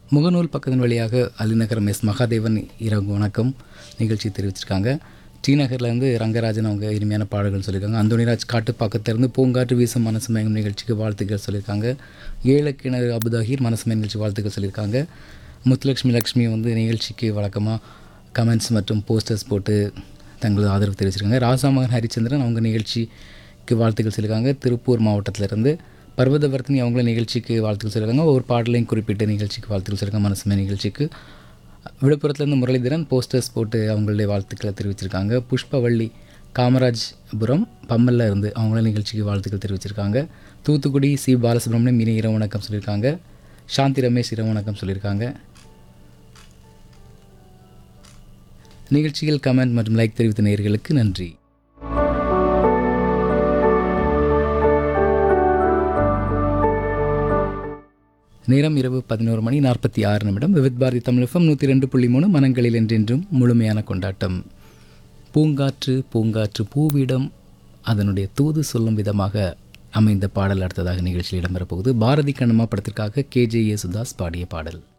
முகநூல் பக்கத்தின் வழியாக அலிநகரம் எஸ் மகாதேவன் இரவு வணக்கம் நிகழ்ச்சி தெரிவிச்சிருக்காங்க டி நகர்லேருந்து ரங்கராஜன் அவங்க இனிமையான பாடல்கள் சொல்லியிருக்காங்க அந்தோனிராஜ் காட்டுப்பாக்கத்திலிருந்து பூங்காற்று வீசும் மனசு மயங்கும் நிகழ்ச்சிக்கு வாழ்த்துக்கள் சொல்லியிருக்காங்க ஏழக்கிணறு அபுதாகிர் மனசு மயங்கும் நிகழ்ச்சி வாழ்த்துக்கள் சொல்லியிருக்காங்க முத்துலட்சுமி லக்ஷ்மி வந்து நிகழ்ச்சிக்கு வழக்கமாக கமெண்ட்ஸ் மற்றும் போஸ்டர்ஸ் போட்டு தங்களது ஆதரவு தெரிவிச்சிருக்காங்க ராசாமகன் ஹரிச்சந்திரன் அவங்க நிகழ்ச்சிக்கு வாழ்த்துக்கள் சொல்லியிருக்காங்க திருப்பூர் மாவட்டத்திலிருந்து பர்வதவர்த்தினி அவங்கள நிகழ்ச்சிக்கு வாழ்த்துக்கள் சொல்லியிருக்காங்க ஒவ்வொரு பாடலையும் குறிப்பிட்ட நிகழ்ச்சிக்கு வாழ்த்துக்கள் சொல்லியிருக்காங்க மனசுமே நிகழ்ச்சிக்கு விழுப்புரத்துலேருந்து முரளிதரன் போஸ்டர்ஸ் போட்டு அவங்களுடைய வாழ்த்துக்களை தெரிவிச்சிருக்காங்க புஷ்பவள்ளி காமராஜ்புரம் பம்மல்ல இருந்து அவங்கள நிகழ்ச்சிக்கு வாழ்த்துக்கள் தெரிவிச்சிருக்காங்க தூத்துக்குடி சி பாலசுப்ரமணியம் இனி இரவு வணக்கம் சொல்லியிருக்காங்க சாந்தி ரமேஷ் இரவு வணக்கம் சொல்லியிருக்காங்க நிகழ்ச்சியில் கமெண்ட் மற்றும் லைக் தெரிவித்த நேயர்களுக்கு நன்றி நேரம் இரவு பதினோரு மணி நாற்பத்தி ஆறு நிமிடம் விவித் பாரதி தமிழகம் நூற்றி ரெண்டு புள்ளி மூணு மனங்களில் என்றென்றும் முழுமையான கொண்டாட்டம் பூங்காற்று பூங்காற்று பூவிடம் அதனுடைய தூது சொல்லும் விதமாக அமைந்த பாடல் அடுத்ததாக நிகழ்ச்சியில் இடம்பெறப் போகுது பாரதி கண்ணம்மா படத்திற்காக கேஜே யேசுதாஸ் பாடிய பாடல்